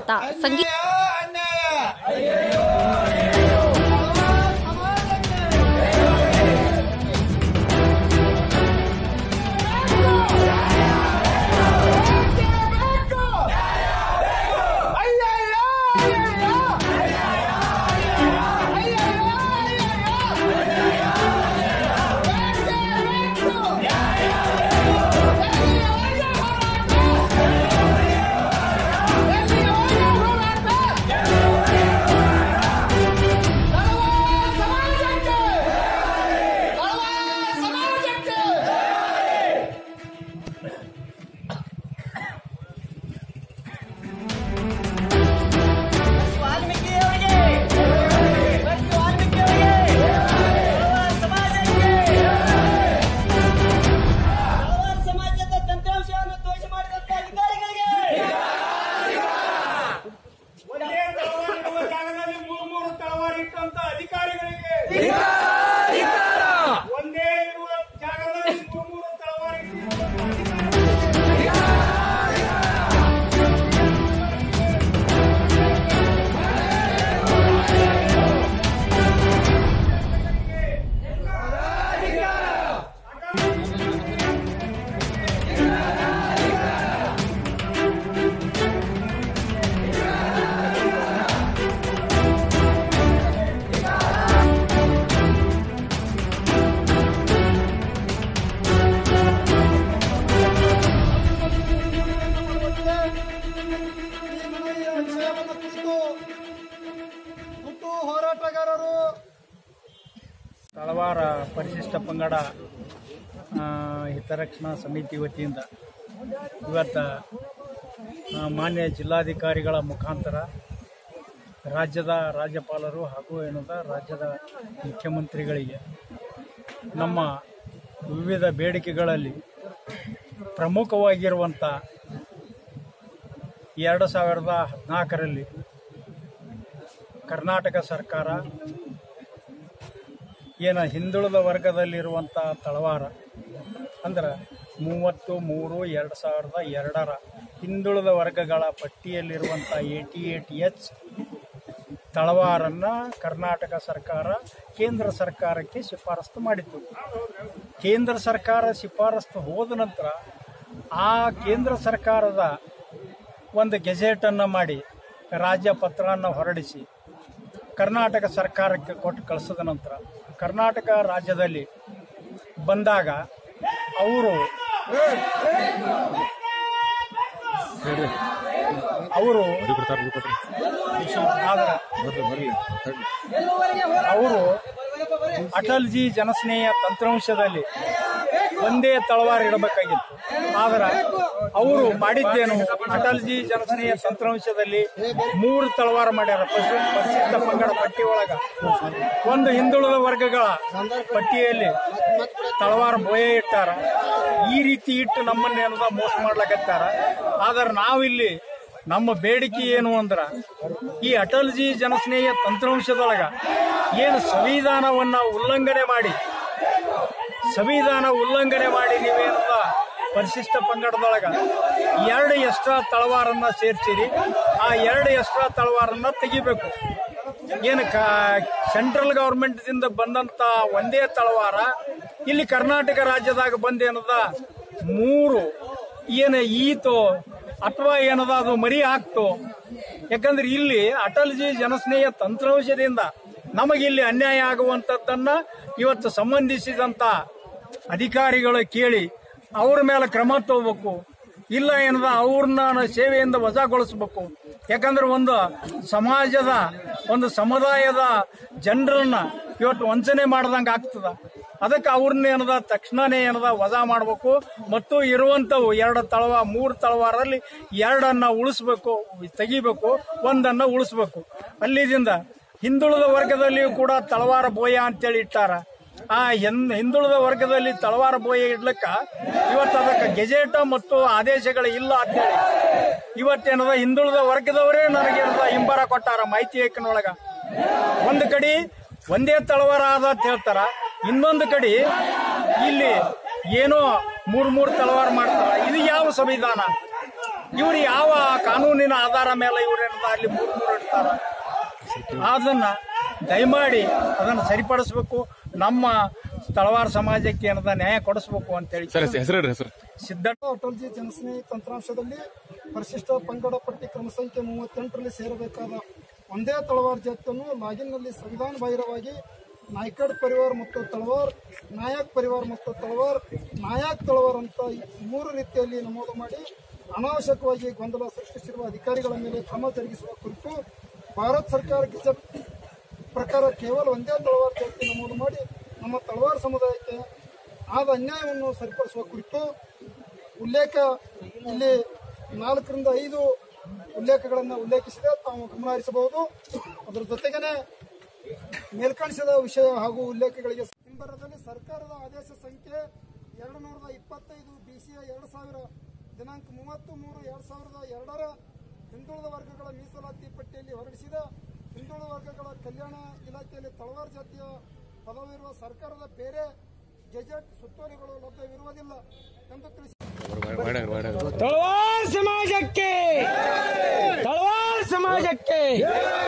ಸ್ವಾಗತ ಸಂಗೀತ ಸಮಾಜದ ತಂತ್ರಾಂಶವನ್ನು ದೋಷ ಮಾಡಿದಂತ ಅಧಿಕಾರಿಗಳಿಗೆ ಒಂದೇ ತಳವಾರ ಇರುವ ಜಾಗದಲ್ಲಿ ಮೂರು ಮೂರು ತಳವಾರ ಇಟ್ಟಂತ ಅಧಿಕಾರಿಗಳಿಗೆ ಒಂದೇ ಇರುವ ಜಾಗದಲ್ಲಿ ಮೂರು ಮೂರು ತಳವಾರ ಇಟ್ಟಿರುವಂತ ಅಧಿಕಾರಿಗಳಿಗೆ ಈ ಮನವಿಯ ವಿಷಯವನ್ನು ಕುರಿತು ಹುಟ್ಟು ಹೋರಾಟಗಾರರು ತಳವಾರ ಪರಿಶಿಷ್ಟ ಪಂಗಡ ಆ, ಹಿತರಕ್ಷಣಾ ಸಮಿತಿ ವತಿಯಿಂದ ಇವತ್ತು ಆ, ಮಾನ್ಯ ಜಿಲ್ಲಾಧಿಕಾರಿಗಳ ಮುಖಾಂತರ ರಾಜ್ಯದ ರಾಜ್ಯಪಾಲರು ಹಾಗೂ ಏನದ ರಾಜ್ಯದ ಮುಖ್ಯಮಂತ್ರಿಗಳಿಗೆ ನಮ್ಮ ವಿವಿಧ ಬೇಡಿಕೆಗಳಲ್ಲಿ ಪ್ರಮುಖವಾಗಿರುವಂಥ ಎರಡು ಸಾವಿರದ ಹದಿನಾಲ್ಕರಲ್ಲಿ ಕರ್ನಾಟಕ ಸರ್ಕಾರ ಏನು ಹಿಂದುಳಿದ ವರ್ಗದಲ್ಲಿರುವಂಥ ತಳವಾರ ಅಂದ್ರೆ ಮೂವತ್ತು ಮೂರು ಎರಡು ಸಾವಿರದ ಎರಡರ ಹಿಂದುಳಿದ ವರ್ಗಗಳ ಪಟ್ಟಿಯಲ್ಲಿರುವಂಥ ಏಟಿ ಏಟ್ ಎಚ್ ತಳವಾರನ್ನು ಕರ್ನಾಟಕ ಸರ್ಕಾರ ಕೇಂದ್ರ ಸರ್ಕಾರಕ್ಕೆ ಶಿಫಾರಸ್ತು ಮಾಡಿತ್ತು ಕೇಂದ್ರ ಸರ್ಕಾರ ಶಿಫಾರಸ್ತು ಹೋದ ನಂತರ ಆ ಕೇಂದ್ರ ಸರ್ಕಾರದ ಒಂದು ಗೆಜೆಟನ್ನು ಮಾಡಿ ರಾಜ್ಯ ಪತ್ರವನ್ನು ಹೊರಡಿಸಿ ಕರ್ನಾಟಕ ಸರ್ಕಾರಕ್ಕೆ ಕೊಟ್ಟು ಕಳಿಸಿದ ನಂತರ ಕರ್ನಾಟಕ ರಾಜ್ಯದಲ್ಲಿ ಬಂದಾಗ ಅವರು ಅವರು ಅವರು ಅಟಲ್ಜಿ ಜನಸ್ನೇಹ ತಂತ್ರಾಂಶದಲ್ಲಿ ಒಂದೇ ತಳವಾರ ಇಡಬೇಕಾಗಿತ್ತು ಆದ್ರೆ ಅವರು ಮಾಡಿದ್ದೇನು ಅಟಲ್ಜಿ ಜನಸ್ನೇಹ ತಂತ್ರಾಂಶದಲ್ಲಿ ಮೂರು ತಳವಾರ ಮಾಡ್ಯಾರ ಪಶು ಪರಿಶಿಷ್ಟ ಪಂಗಡ ಪಟ್ಟಿ ಒಳಗ ಒಂದು ಹಿಂದುಳಿದ ವರ್ಗಗಳ ಪಟ್ಟಿಯಲ್ಲಿ ತಳವಾರ ಬೋಯ ಇಟ್ಟಾರ ಈ ರೀತಿ ಇಟ್ಟು ನಮ್ಮನ್ನ ಏನದ ಮೋಸ ಮಾಡ್ಲಕತ್ತಾರ ಆದ್ರೆ ನಾವಿಲ್ಲಿ ನಮ್ಮ ಬೇಡಿಕೆ ಏನು ಅಂದ್ರ ಈ ಅಟಲ್ಜಿ ಜನಸ್ನೇಹ ತಂತ್ರಾಂಶದೊಳಗ ಏನು ಸಂವಿಧಾನವನ್ನ ಉಲ್ಲಂಘನೆ ಮಾಡಿ ಸಂವಿಧಾನ ಉಲ್ಲಂಘನೆ ಮಾಡಿ ನೀವೇನದ ಪರಿಶಿಷ್ಟ ಪಂಗಡದೊಳಗ ಎರಡು ಎಕ್ಸ್ಟ್ರಾ ತಳವಾರನ್ನ ಸೇರ್ಸಿರಿ ಆ ಎರಡು ಎಕ್ಸ್ಟ್ರಾ ತಳವಾರನ್ನ ತೆಗಿಬೇಕು ಏನು ಸೆಂಟ್ರಲ್ ಗವರ್ಮೆಂಟ್ ದಿಂದ ಬಂದಂತ ಒಂದೇ ತಳವಾರ ಇಲ್ಲಿ ಕರ್ನಾಟಕ ರಾಜ್ಯದಾಗ ಬಂದೇನದ ಮೂರು ಏನು ಈತೋ ಅಥವಾ ಏನದ ಅದು ಮರಿ ಹಾಕ್ತು ಯಾಕಂದ್ರೆ ಇಲ್ಲಿ ಅಟಲ್ಜಿ ಜನಸ್ನೇಹ ತಂತ್ರಾಂಶದಿಂದ ನಮಗಿಲ್ಲಿ ಅನ್ಯಾಯ ಆಗುವಂತದ್ದನ್ನ ಇವತ್ತು ಸಂಬಂಧಿಸಿದಂತ ಅಧಿಕಾರಿಗಳು ಕೇಳಿ ಅವ್ರ ಮೇಲೆ ಕ್ರಮ ತಗೋಬೇಕು ಇಲ್ಲ ಏನದ ಅವ್ರನ್ನ ಸೇವೆಯಿಂದ ವಜಾಗೊಳಿಸ್ಬೇಕು ಯಾಕಂದ್ರೆ ಒಂದು ಸಮಾಜದ ಒಂದು ಸಮುದಾಯದ ಜನರನ್ನ ಇವತ್ತು ವಂಚನೆ ಮಾಡ್ದಂಗೆ ಆಗ್ತದ ಅದಕ್ಕೆ ಅವ್ರನ್ನ ಏನದ ತಕ್ಷಣನೇ ಏನದ ವಜಾ ಮಾಡಬೇಕು ಮತ್ತು ಇರುವಂತವು ಎರಡು ತಳವ ಮೂರು ತಳವಾರಲ್ಲಿ ಎರಡನ್ನ ಉಳಿಸ್ಬೇಕು ತೆಗಿಬೇಕು ಒಂದನ್ನ ಉಳಿಸ್ಬೇಕು ಅಲ್ಲಿದಿಂದ ಹಿಂದುಳಿದ ವರ್ಗದಲ್ಲಿಯೂ ಕೂಡ ತಳವಾರ ಬೋಯ ಅಂತೇಳಿ ಇಟ್ಟಾರ ಆ ಹೆನ್- ಹಿಂದುಳಿದ ವರ್ಗದಲ್ಲಿ ತಳವಾರ ಬೋಯ ಇಡ್ಲಿಕ್ಕ ಇವತ್ತು ಅದಕ್ಕೆ ಗೆಜೆಟ್ ಮತ್ತು ಆದೇಶಗಳು ಇಲ್ಲ ಅಂತೇಳಿ ಇವತ್ತೇನದ ಹಿಂದುಳಿದ ವರ್ಗದವರೇ ನನಗೇನದ ಹಿಂಬರ ಕೊಟ್ಟಾರ ಮಾಹಿತಿ ಏಕನೊಳಗ ಒಂದು ಕಡೆ ಒಂದೇ ತಳವಾರ ಆದ ಅಂತ ಹೇಳ್ತಾರ ಇನ್ನೊಂದು ಕಡೆ ಇಲ್ಲಿ ಏನೋ ಮೂರ್ ಮೂರ್ ತಳವಾರ ಮಾಡ್ತಾರ ಇದು ಯಾವ ಸಂವಿಧಾನ ಇವ್ರು ಯಾವ ಕಾನೂನಿನ ಆಧಾರ ಮೇಲೆ ಇವ್ರೇನದ ಅಲ್ಲಿ ಮೂರು ಮೂರು ಇಡ್ತಾರ ಅದನ್ನ ದಯಮಾಡಿ ಅದನ್ನು ಸರಿಪಡಿಸ್ಬೇಕು ನಮ್ಮ ತಳವಾರ ಸಮಾಜಕ್ಕೆ ಏನದ ನ್ಯಾಯ ಕೊಡಿಸ್ಬೇಕು ಅಂತೇಳಿ ಸರ್ ಹೆಸರು ಹೆಸರು ಸಿದ್ಧಣ್ಣ ಅಟಲ್ಜಿ ಜನಸ್ನೇಹಿ ತಂತ್ರಾಂಶದಲ್ಲಿ ಪರಿಶಿಷ್ಟ ಪಂಗಡ ಪಟ್ಟಿ ಕ್ರಮ ಸಂಖ್ಯೆ ಮೂವತ್ತೆಂಟರಲ್ಲಿ ಸೇರಬೇಕಾದ ಒಂದೇ ತಳವಾರ್ ಜಾತಿಯನ್ನು ಲಾಗಿನ್ನಲ್ಲಿ ಸಂವಿಧಾನ ಬಾಹಿರವಾಗಿ ನಾಯ್ಕಡ್ ಪರಿವಾರ್ ಮತ್ತು ತಳವಾರ್ ನಾಯಕ್ ಪರಿವಾರ್ ಮತ್ತು ತಳವಾರ್ ನಾಯಕ್ ತಳವಾರ್ ಅಂತ ಈ ಮೂರು ರೀತಿಯಲ್ಲಿ ನಮೂದು ಮಾಡಿ ಅನಾವಶ್ಯಕವಾಗಿ ಗೊಂದಲ ಸೃಷ್ಟಿಸಿರುವ ಅಧಿಕಾರಿಗಳ ಮೇಲೆ ಕ್ರಮ ಜರುಗಿಸುವ ಕುರಿತು ಭಾರತ ಸರ್ಕಾರ ಗೆಜೆಟ್ ಪ್ರಕಾರ ಕೇವಲ ಒಂದೇ ತಳವಾರ್ ಜಾತಿ ನಮೂದು ಮಾಡಿ ನಮ್ಮ ತಳವಾರ್ ಸಮುದಾಯಕ್ಕೆ ಆದ ಅನ್ಯಾಯವನ್ನು ಸರಿಪಡಿಸುವ ಕುರಿತು ಉಲ್ಲೇಖ ಇಲ್ಲಿ ನಾಲ್ಕರಿಂದ ಐದು ಉಲ್ಲೇಖಗಳನ್ನು ಉಲ್ಲೇಖಿಸಿದೆ ತಾವು ಗಮನ ಹರಿಸಬಹುದು ಅದರ ಜೊತೆಗೇನೆ ಮೇಲ್ಕಾಣಿಸಿದ ವಿಷಯ ಹಾಗೂ ಉಲ್ಲೇಖಗಳಿಗೆ ಹಿಂಬರದಲ್ಲಿ ಸರ್ಕಾರದ ಆದೇಶ ಸಂಖ್ಯೆ ಎರಡು ನೂರದ ಇಪ್ಪತ್ತೈದು ಬಿಸಿಯ ಎರಡು ಸಾವಿರ ದಿನಾಂಕ ಮೂವತ್ತು ಮೂರು ಎರಡು ಸಾವಿರದ ಎರಡರ ಹಿಂದುಳಿದ ವರ್ಗಗಳ ಮೀಸಲಾತಿ ಪಟ್ಟಿಯಲ್ಲಿ ಹೊರಡಿಸಿದ ಹಿಂದುಳಿದ ವರ್ಗಗಳ ಕಲ್ಯಾಣ ಇಲಾಖೆಯಲ್ಲಿ ತಳವಾರ ಜಾತಿಯ ಪದವಿರುವ ಸರ್ಕಾರದ ಬೇರೆ ಗೆಜೆಟ್ ಸುತ್ತೋಲೆಗಳು ಲಭ್ಯವಿರುವುದಿಲ್ಲ ಎಂದು ತಿಳಿಸಿ ತಳವಾರ್ ಸಮಾಜಕ್ಕೆ ತಳವಾರ್ ಸಮಾಜಕ್ಕೆ